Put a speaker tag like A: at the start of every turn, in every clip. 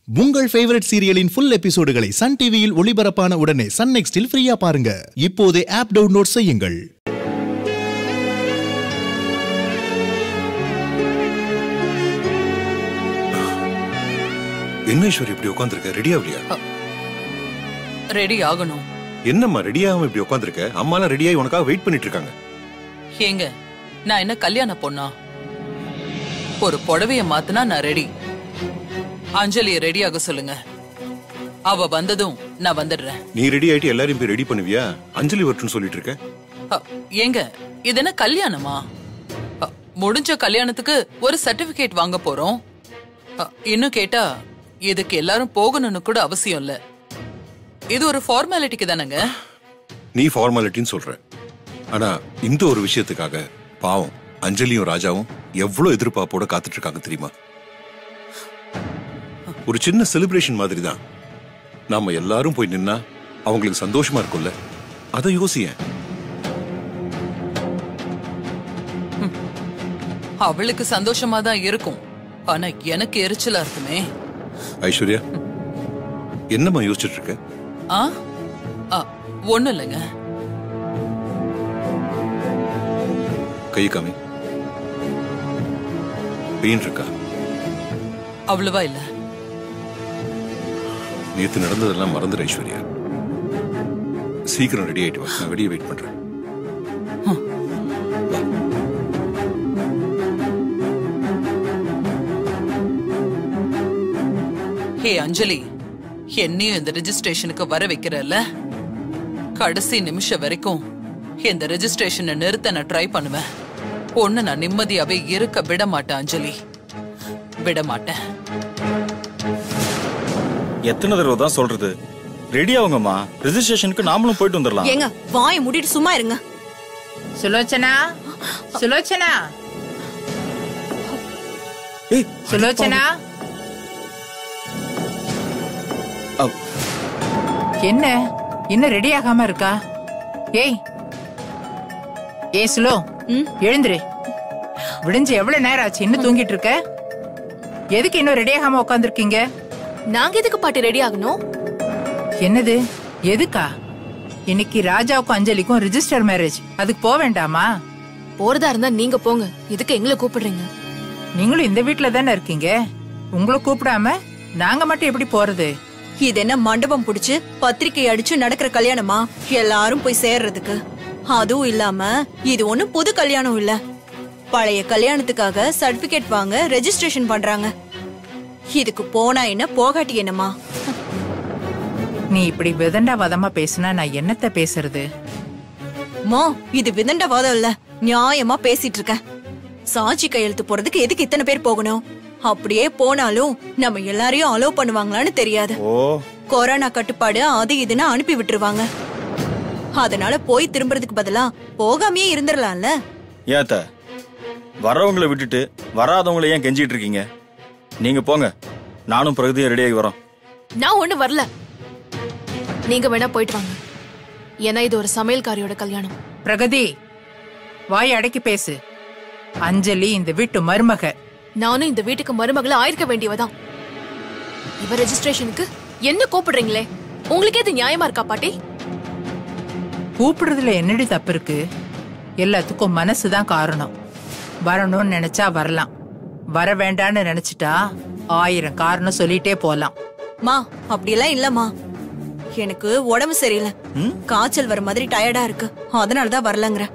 A: உங்கள் ஃபேவரட் சீரியலின் ஃபுல் எபிசோடுகளை சன் டிவியில் ஒளிபரப்பான உடனே சன் நெக்ஸ்டில் ஃப்ரீயா பாருங்க இப்போதே ஆப் டவுன்லோட் செய்யுங்கள்
B: என்ன ஈஸ்வரி இப்படி உட்காந்துருக்க ரெடி ஆகலையா
C: ரெடி ஆகணும்
B: என்னம்மா ரெடி ஆகாம இப்படி உட்காந்துருக்க அம்மாலாம் ரெடியாகி உனக்காக வெயிட் பண்ணிட்டு இருக்காங்க
C: ஏங்க நான் என்ன கல்யாண பொண்ணா ஒரு புடவைய மாத்துனா நான் ரெடி அஞ்சலிய ரெடி ஆக சொல்லுங்க அவ வந்ததும் நான் வந்துடுறேன்
B: நீ ரெடி ஆயிட்டு எல்லாரையும் போய் ரெடி பண்ணுவியா அஞ்சலி வரட்டும்னு சொல்லிட்டு இருக்க
C: அ, ஏங்க இது என்ன கல்யாணமா அ, முடிஞ்ச கல்யாணத்துக்கு ஒரு சர்டிபிகேட் வாங்க போறோம் அ, இன்னும் கேட்டா இதுக்கு எல்லாரும் போகணும்னு கூட அவசியம் இல்ல இது ஒரு ஃபார்மாலிட்டிக்கு தானேங்க
B: நீ ஃபார்மாலிட்டின்னு சொல்ற ஆனா இந்த ஒரு விஷயத்துக்காக பாவம் அஞ்சலியும் ராஜாவும் எவ்வளவு எதிர்பார்ப்போட காத்துட்டு இருக்காங்க தெரியுமா ஒரு சின்ன செலிப்ரேஷன் மாதிரி தான் நாம எல்லாரும் போய் நின்னா அவங்களுக்கு சந்தோஷமா இருக்கும்ல அதை யோசியேன்
C: அவளுக்கு சந்தோஷமா தான் இருக்கும் ஆனா எனக்கு எரிச்சலா இருக்குமே
B: ஐஸ்வர்யா என்னம்மா யோசிச்சுட்டு இருக்க
C: ஆ ஆ, ஒண்ணும் இல்லைங்க
B: கை காமி பெயின் இருக்கா
C: அவ்வளவா இல்ல
B: நேத்து நடந்ததெல்லாம் மறந்துடு ஐஸ்வர்யா சீக்கிரம் ரெடி ஆயிட்டு வா நான் வெளியே வெயிட் பண்றேன் வா.
C: ஹே அஞ்சலி என்னையும் இந்த ரெஜிஸ்ட்ரேஷனுக்கு வர வைக்கிறல்ல கடைசி நிமிஷம் வரைக்கும் இந்த ரெஜிஸ்ட்ரேஷனை நிறுத்த நான் ட்ரை பண்ணுவேன் ஒண்ணு நான் நிம்மதியாவே இருக்க விட மாட்டேன் அஞ்சலி விட மாட்டேன்
D: எத்தனை தடவை தான் சொல்றது ரெடி ஆகுங்கம்மா ரெஜிஸ்ட்ரேஷனுக்கு நாமளும் போயிட்டு வந்துடலாம்
E: ஏங்க வாயை மூடிட்டு சும்மா இருங்க
F: சுலோச்சனா சுலோச்சனா
D: ஏய்
F: சுலோச்சனா
D: அவ்-
F: என்ன இன்னும் ரெடி ஆகாம இருக்கா ஏய் ஏய் சுலோ எழுந்துரு விடிஞ்சு எவ்வளவு நேரம் ஆச்சு இன்னும் தூங்கிட்டு இருக்க எதுக்கு இன்னும் ரெடி ஆகாம உட்காந்துருக்கீங்க
E: நாங்க எதுக்கு பாட்டி ரெடி ஆகணும்
F: என்னது எதுக்கா இன்னைக்கு ராஜாவுக்கும் அஞ்சலிக்கும் ரிஜிஸ்டர் மேரேஜ் அதுக்கு போக வேண்டாமா
E: போறதா இருந்தா நீங்க போங்க எதுக்கு எங்களை கூப்பிடுறீங்க
F: நீங்களும் இந்த வீட்ல தானே இருக்கீங்க உங்களை கூப்பிடாம நாங்க மட்டும் எப்படி போறது
G: இது என்ன மண்டபம் புடிச்சு பத்திரிக்கை அடிச்சு நடக்கிற கல்யாணமா எல்லாரும் போய் சேர்றதுக்கு அதுவும் இல்லாம இது ஒண்ணும் புது கல்யாணம் இல்ல பழைய கல்யாணத்துக்காக சர்டிபிகேட் வாங்க ரெஜிஸ்ட்ரேஷன் பண்றாங்க இதுக்கு போனா என்ன போகாட்டி என்னமா
F: நீ இப்படி விதண்டா வதமா பேசினா நான் என்னத்த பேசுறது
G: மோ இது விதண்டவாதம் இல்ல நியாயமா பேசிட்டு இருக்கேன் சாட்சி கையெழுத்து போறதுக்கு எதுக்கு இத்தனை பேர் போகணும் அப்படியே போனாலும் நம்ம எல்லாரையும் அலோவ் பண்ணுவாங்களான்னு தெரியாது
D: ஓ
G: கொரோனா கட்டுப்பாடு அது இதுன்னு அனுப்பி விட்டுருவாங்க அதனால போய் திரும்புறதுக்கு பதிலா போகாமயே இருந்துடலாம்ல
D: ஏத்த வரவங்களை விட்டுட்டு வராதவங்களை ஏன் கெஞ்சிட்டு இருக்கீங்க நீங்க போங்க நானும் பிரகதியும் ரெடி ஆகி வரோம்
E: நான் ஒண்ணு வரல நீங்க வேணா போயிட்டு வாங்க ஏன்னா இது ஒரு சமையல்காரியோட கல்யாணம்
F: பிரகதி வாய் அடக்கி பேசு அஞ்சலி இந்த வீட்டு மருமக
E: நானும் இந்த வீட்டுக்கு மருமகளா ஆயிருக்க வேண்டியவதான் இவ ரெஜிஸ்ட்ரேஷனுக்கு என்ன கூப்பிடுறீங்களே உங்களுக்கே இது நியாயமா இருக்கா பாட்டி
F: கூப்பிடுறதுல என்னடி தப்பு இருக்கு எல்லாத்துக்கும் மனசுதான் காரணம் வரணும்னு நினைச்சா வரலாம் வர வேண்டான்னு நினைச்சிட்டா ஆயிரம் காரணம் சொல்லிட்டே போலாம்
G: மா அப்படியெல்லாம் இல்லம்மா எனக்கு உடம்பு சரியில்லை காய்ச்சல் வர மாதிரி டயர்டா இருக்கு அதனாலதான் வரலங்கிறேன்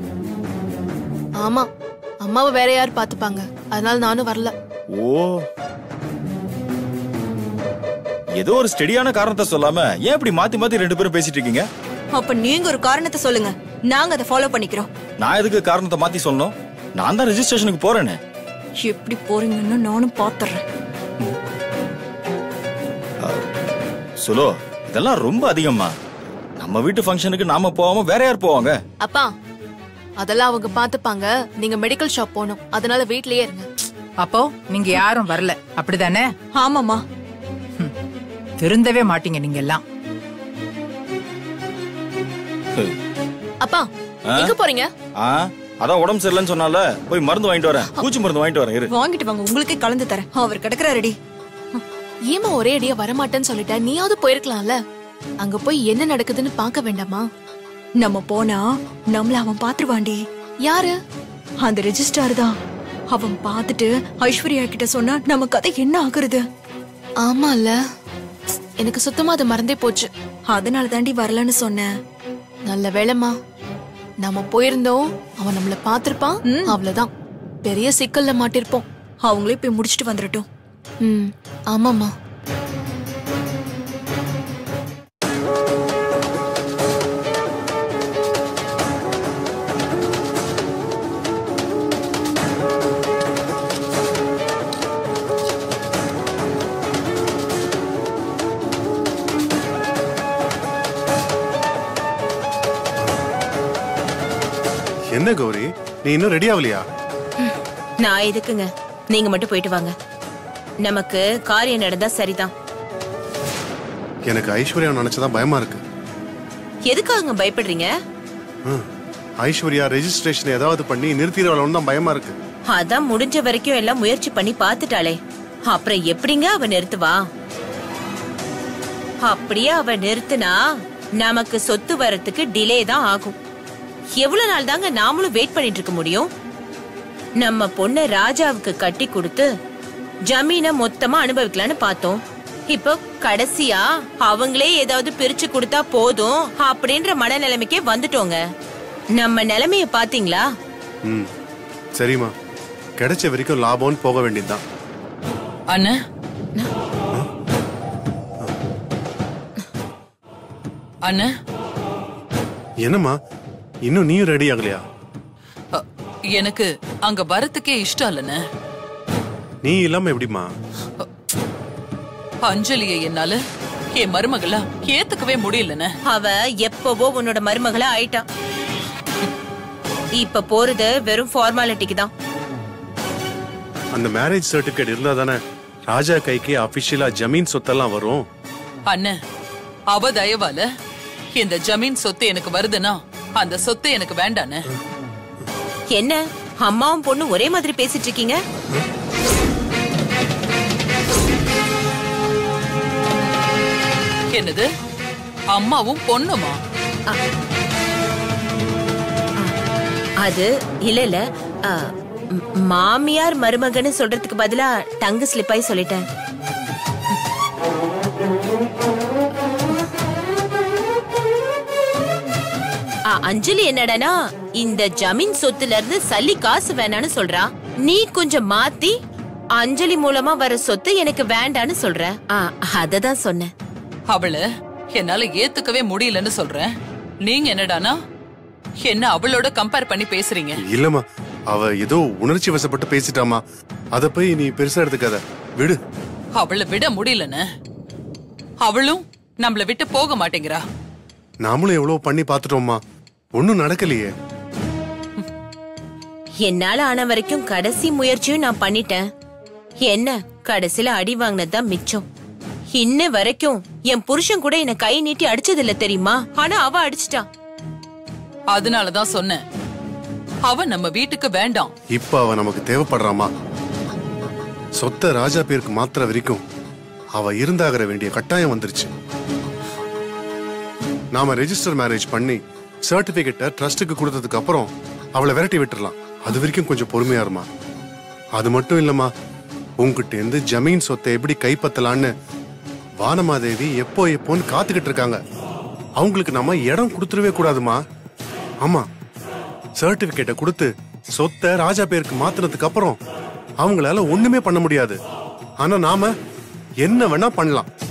E: ஆமா அம்மாவை வேற யார் பாத்துப்பாங்க அதனால நானும் வரல
D: ஓ ஏதோ ஒரு ஸ்டெடியான காரணத்தை சொல்லாம ஏன் இப்படி மாத்தி மாத்தி ரெண்டு பேரும் பேசிட்டு இருக்கீங்க
G: அப்ப நீங்க ஒரு காரணத்தை சொல்லுங்க நாங்க அதை ஃபாலோ பண்ணிக்கிறோம்
D: நான் எதுக்கு காரணத்தை மாத்தி சொல்லணும் நான் தான் ரெஜிஸ்ட்ரேஷனுக்கு போறேனே
G: எப்படி போறீங்கன்னு நானும் பாத்துறேன்
D: சுலோ இதெல்லாம் ரொம்ப அதிகம்மா நம்ம வீட்டு ஃபங்க்ஷனுக்கு நாம போகாம வேற யார் போவாங்க
E: அப்பா அதெல்லாம் அவங்க பாத்துப்பாங்க நீங்க மெடிக்கல் ஷாப் போகணும் அதனால வீட்லயே இருங்க
F: அப்போ நீங்க யாரும் வரல அப்படிதானே
G: ஆமாமா
F: திருந்தவே மாட்டீங்க நீங்க எல்லாம்
E: அப்பா எங்க போறீங்க
D: ஆ அதான் உடம்பு சரியில்லைன்னு சொன்னால போய் மருந்து வாங்கிட்டு வரேன் பூச்சி மருந்து வாங்கிட்டு வரேன் இரு
G: வாங்கிட்டு வாங்க உங்களுக்கே கலந்து தரேன் அவர் கிடக்குறாருடி
E: ஏமா ஒரே அடியா வரமாட்டேன்னு சொல்லிட்ட நீயாவது போயிருக்கலாம்ல அங்க போய் என்ன நடக்குதுன்னு பார்க்க வேண்டாமா
G: நம்ம போனா நம்மள அவன் பாத்துருவாண்டி
E: யாரு
G: அந்த ரெஜிஸ்டார் தான் அவன் பார்த்துட்டு ஐஸ்வர்யா கிட்ட சொன்னா நம்ம கதை என்ன ஆகுறது
E: ஆமால எனக்கு சுத்தமா அது மறந்தே போச்சு
G: அதனால தாண்டி வரலன்னு சொன்னேன்
E: நல்ல வேலைம்மா நாம போயிருந்தோம் அவன் நம்மள பாத்திருப்பான் அவ்வளவுதான் பெரிய சிக்கல்ல மாட்டிருப்போம்
G: அவங்களே போய் முடிச்சிட்டு வந்துடட்டும்
E: ம் ஆமாம்மா
H: என்ன கௌரி நீ இன்னும் ரெடி ஆகலையா
I: நான் எதுக்குங்க நீங்க மட்டும் போயிட்டு வாங்க நமக்கு காரியம் நடந்தா சரிதான்
H: எனக்கு ஐஸ்வர்யா நினைச்சதான் பயமா இருக்கு
I: எதுக்காக பயப்படுறீங்க
H: ம். ஐஸ்வர்யா ரெஜிஸ்ட்ரேஷன் ஏதாவது பண்ணி நிறுத்திடுவாளோன்னு தான் பயமா இருக்கு
I: அதான் முடிஞ்ச வரைக்கும் எல்லாம் முயற்சி பண்ணி பார்த்துட்டாளே அப்புறம் எப்படிங்க அவ நிறுத்துவா அப்படியே அவ நிறுத்துனா நமக்கு சொத்து வரத்துக்கு டிலே தான் ஆகும் எவ்வளவு நாள் தாங்க நாமளும் வெயிட் பண்ணிட்டு இருக்க முடியும் நம்ம பொண்ண ராஜாவுக்கு கட்டி கொடுத்து ஜமீனை மொத்தமா அனுபவிக்கலாம்னு பார்த்தோம் இப்போ கடைசியா அவங்களே ஏதாவது பிரிச்சு கொடுத்தா போதும் அப்படின்ற மனநிலைமைக்கே வந்துட்டோங்க நம்ம நிலைமைய பாத்தீங்களா
H: ம் சரிம்மா கிடைச்ச வரைக்கும் லாபம்னு போக வேண்டியதுதான்
C: அண்ணா அண்ணா
H: என்னம்மா இன்னும் நீயும் ரெடி ஆகலையா
C: அ, எனக்கு அங்க வரத்துக்கே இஷ்டம் இல்லைண்ணே
H: நீ இல்லாம எப்படிம்மா
C: அஞ்சலியை என்னால என் மருமகளா ஏத்துக்கவே முடியலண்ணே
I: அவ எப்பவோ உன்னோட மருமகளா ஆயிட்டா இப்ப போறது வெறும் ஃபார்மாலிட்டிக்கு தான்
H: அந்த மேரேஜ் சர்டிபிகேட் இருந்தா தானே ராஜா கைக்கு அபிஷியலா ஜமீன் சொத்தெல்லாம் வரும்
C: அண்ணன் அவ தயவால இந்த ஜமீன் சொத்து எனக்கு வருதுன்னா அந்த சொத்து எனக்கு வேண்டாண்ணே
I: என்ன அம்மாவும் பொண்ணு ஒரே மாதிரி பேசிட்டு இருக்கீங்க
C: என்னது அம்மாவும் பொண்ணுமா
I: அது இல்ல இல்ல ஆ, ம், மாமியார் மருமகன்னு சொல்றதுக்கு பதிலா டங்கு ஸ்லிப்பாய் சொல்லிட்டேன் ஆ, அஞ்சலி என்னடானா இந்த ஜமீன் சொத்துல இருந்து சல்லி காசு வேணான்னு சொல்றா நீ கொஞ்சம் மாத்தி அஞ்சலி மூலமா வர சொத்து எனக்கு வேண்டான்னு சொல்ற ஆ, அததான் சொன்னேன்
C: அவள என்னால ஏத்துக்கவே முடியலன்னு சொல்றேன் நீங்க என்னடானா என்ன அவளோட கம்பேர் பண்ணி பேசுறீங்க
H: இல்லம்மா அவ ஏதோ உணர்ச்சி வசப்பட்டு பேசிட்டாமா அத போய் நீ பெருசா எடுத்துக்காத விடு
C: அவளை விட முடியலன்னு அவளும் நம்மள விட்டு போக மாட்டேங்கிறா
H: நாமளும் எவ்வளவு பண்ணி பாத்துட்டோம்மா ஒண்ணும் நடக்கலையே
I: என்னால ஆன வரைக்கும் கடைசி முயற்சியும் நான் பண்ணிட்டேன் என்ன கடைசியில அடி வாங்கினதுதான் மிச்சம் இன்ன வரைக்கும் என் புருஷன் கூட என்ன கை நீட்டி அடிச்சதில்ல தெரியுமா ஆனா அவ அடிச்சிட்டா
C: அதனாலதான் சொன்னேன் அவ நம்ம வீட்டுக்கு வேண்டாம்
H: இப்ப அவ நமக்கு தேவைப்படுறாமா சொத்த ராஜா பேருக்கு மாத்திர வரைக்கும் அவ இருந்தாகிற வேண்டிய கட்டாயம் வந்துருச்சு நாம ரெஜிஸ்டர் மேரேஜ் பண்ணி சர்டிபிகேட்டை ட்ரஸ்ட்டுக்கு கொடுத்ததுக்கு அப்புறம் அவளை விரட்டி விட்டுறலாம் அது வரைக்கும் கொஞ்சம் பொறுமையா இருமா அது மட்டும் இல்லம்மா உங்ககிட்ட இருந்து ஜமீன் சொத்தை எப்படி கைப்பற்றலான்னு வானமாதேவி எப்போ எப்போன்னு காத்துக்கிட்டு இருக்காங்க அவங்களுக்கு நம்ம இடம் கொடுத்துடவே கூடாதுமா ஆமா சர்டிபிகேட்டை கொடுத்து சொத்தை ராஜா பேருக்கு மாத்தினதுக்கு அப்புறம் அவங்களால ஒண்ணுமே பண்ண முடியாது ஆனா நாம என்ன வேணா பண்ணலாம்